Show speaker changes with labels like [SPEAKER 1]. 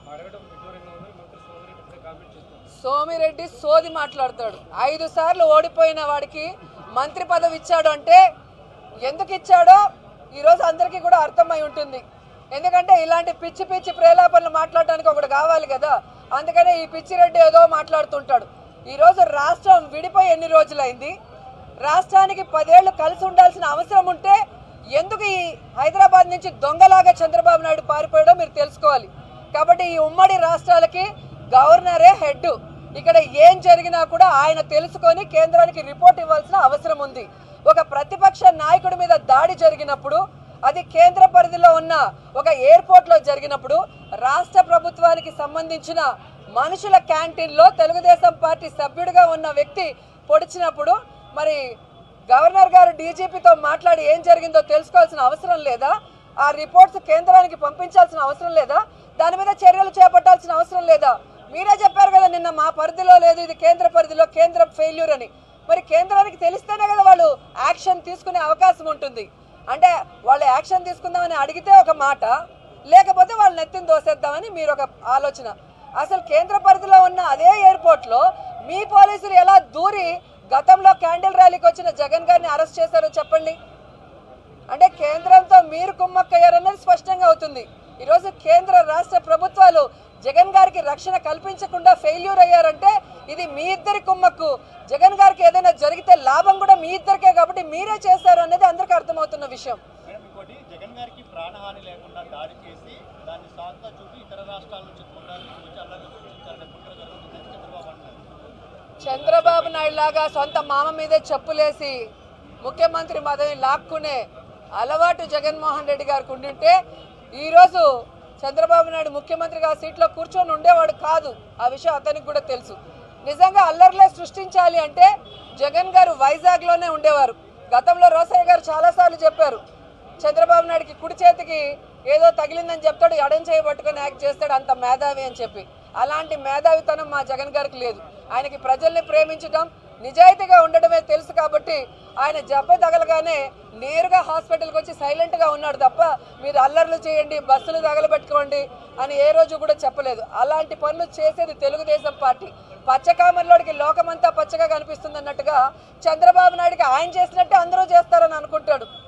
[SPEAKER 1] అడగడం విడ్డూరంగా ఉంది మంత్రి సోమిరెడ్డి ఇప్పుడే కామెంట్ చేస్తున్నారు
[SPEAKER 2] సోమిరెడ్డి సోది మాట్లాడతాడు ఐదు సార్లు ఓడిపోయిన వాడికి మంత్రి పదవి ఇచ్చాడు అంటే ఎందుకు ఇచ్చాడో ఈరోజు అందరికీ కూడా అర్థమై ఉంటుంది ఎందుకంటే ఇలాంటి పిచ్చి పిచ్చి ప్రేలాపనలు మాట్లాడడానికి ఒకటి కావాలి కదా అందుకనే ఈ పిచ్చిరెడ్డి ఏదో మాట్లాడుతుంటాడు ఈరోజు రాష్ట్రం విడిపోయి ఎన్ని రోజులైంది రాష్ట్రానికి పదేళ్లు కలిసి ఉండాల్సిన అవసరం ఉంటే ఎందుకు ఈ హైదరాబాద్ నుంచి దొంగలాగా చంద్రబాబు నాయుడు పారిపోయాడో మీరు తెలుసుకోవాలి కాబట్టి ఈ ఉమ్మడి రాష్ట్రాలకి గవర్నరే హెడ్ ఇక్కడ ఏం జరిగినా కూడా ఆయన తెలుసుకొని కేంద్రానికి రిపోర్ట్ ఇవ్వాల్సిన అవసరం ఉంది ఒక ప్రతిపక్ష నాయకుడి మీద దాడి జరిగినప్పుడు అది కేంద్ర పరిధిలో ఉన్న ఒక ఎయిర్పోర్ట్ లో జరిగినప్పుడు రాష్ట్ర ప్రభుత్వానికి సంబంధించిన మనుషుల క్యాంటీన్ లో తెలుగుదేశం పార్టీ సభ్యుడిగా ఉన్న వ్యక్తి పొడిచినప్పుడు మరి గవర్నర్ గారు డీజీపీతో మాట్లాడి ఏం జరిగిందో తెలుసుకోవాల్సిన అవసరం లేదా ఆ రిపోర్ట్స్ కేంద్రానికి పంపించాల్సిన అవసరం లేదా దాని మీద చర్యలు చేపట్టాల్సిన అవసరం లేదా మీరే చెప్పారు కదా నిన్న మా పరిధిలో లేదు ఇది కేంద్ర పరిధిలో కేంద్రం ఫెయిల్యూర్ అని మరి కేంద్రానికి తెలిస్తేనే కదా వాళ్ళు యాక్షన్ తీసుకునే అవకాశం ఉంటుంది అంటే వాళ్ళు యాక్షన్ తీసుకుందామని అడిగితే ఒక మాట లేకపోతే వాళ్ళు నెత్తిని దోసేద్దామని మీరు ఒక ఆలోచన అసలు కేంద్ర పరిధిలో ఉన్న అదే ఎయిర్పోర్ట్ లో మీ పోలీసులు ఎలా దూరి గతంలో క్యాండిల్ ర్యాలీకి వచ్చిన జగన్ గారిని అరెస్ట్ చేశారో చెప్పండి అంటే కేంద్రంతో మీరు కుమ్మక్కయ్యారన్నది స్పష్టంగా అవుతుంది ఈరోజు కేంద్ర రాష్ట్ర ప్రభుత్వాలు జగన్ గారికి రక్షణ కల్పించకుండా ఫెయిల్యూర్ అయ్యారంటే ఇది మీ ఇద్దరి కుమ్మక్కు జగన్ గారికి ఏదైనా జరిగితే లాభం కూడా మీ ఇద్దరికే కాబట్టి మీరే చేశారు అనేది అందరికీ అర్థమవుతున్న విషయం
[SPEAKER 3] మేడం ఇంకోటి జగన్ గారికి ప్రాణహాని లేకుండా దాడి చేసి దాన్ని సాకుగా చూపి ఇతర రాష్ట్రాల నుంచి గుండాలు తీసుకొచ్చి అల్లర్లు సృష్టించాలనే కుట్ర జరుగుతుందని చంద్రబాబు అంటున్నారు
[SPEAKER 2] చంద్రబాబు నాయుడు లాగా సొంత మామ మీదే చెప్పులేసి ముఖ్యమంత్రి పదవి లాక్కునే అలవాటు జగన్మోహన్ రెడ్డి గారికి ఉండింటే ఈరోజు చంద్రబాబు నాయుడు ముఖ్యమంత్రిగా ఆ సీట్లో కూర్చొని ఉండేవాడు కాదు ఆ విషయం అతనికి కూడా తెలుసు నిజంగా అల్లర్లే సృష్టించాలి అంటే జగన్ గారు వైజాగ్లోనే ఉండేవారు గతంలో రోసయ్య గారు చాలాసార్లు చెప్పారు చంద్రబాబు నాయుడుకి కుడి చేతికి ఏదో తగిలిందని చెప్తాడు ఎడం చేయి పట్టుకొని యాక్ట్ చేస్తాడు అంత మేధావి అని చెప్పి అలాంటి మేధావితనం మా జగన్ గారికి లేదు ఆయనకి ప్రజల్ని ప్రేమించడం నిజాయితీగా ఉండడమే తెలుసు కాబట్టి ఆయన జబ్బ తగలగానే నేరుగా హాస్పిటల్కి వచ్చి సైలెంట్గా ఉన్నాడు తప్ప మీరు అల్లర్లు చేయండి బస్సులు తగలబెట్టుకోండి అని ఏ రోజు కూడా చెప్పలేదు అలాంటి పనులు చేసేది తెలుగుదేశం పార్టీ పచ్చకామర్లోడికి లోకమంతా పచ్చగా కనిపిస్తుంది అన్నట్టుగా చంద్రబాబు నాయుడికి ఆయన చేసినట్టే అందరూ చేస్తారని అనుకుంటాడు